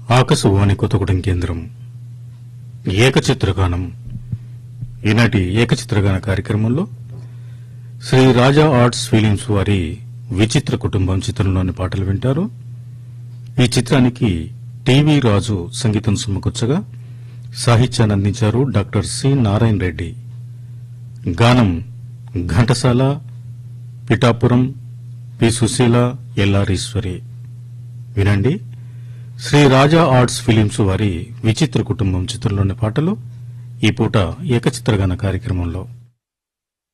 ఆకాశవాణి కొత్తగూడెం కేంద్రం ఏకచిత్రగానం ఈనాటి ఏకచిత్రగాన కార్యక్రమంలో శ్రీ రాజా ఆర్ట్స్ ఫీలింగ్స్ వారి విచిత్ర కుటుంబం చిత్రంలోని పాటలు వింటారు ఈ చిత్రానికి టీవీ రాజు సంగీతం సమకూర్చగా సాహిత్యాన్ని అందించారు డాక్టర్ సి నారాయణ రెడ్డి గానం ఘంటసాల పిఠాపురం పి సుశీల ఎల్లారీశ్వరి వినండి శ్రీ రాజా ఆర్ట్స్ ఫిలిమ్స్ వారి విచిత్ర కుటుంబం చిత్రంలోని పాటలు ఈ పూట ఏకచిత్రగాన కార్యక్రమంలో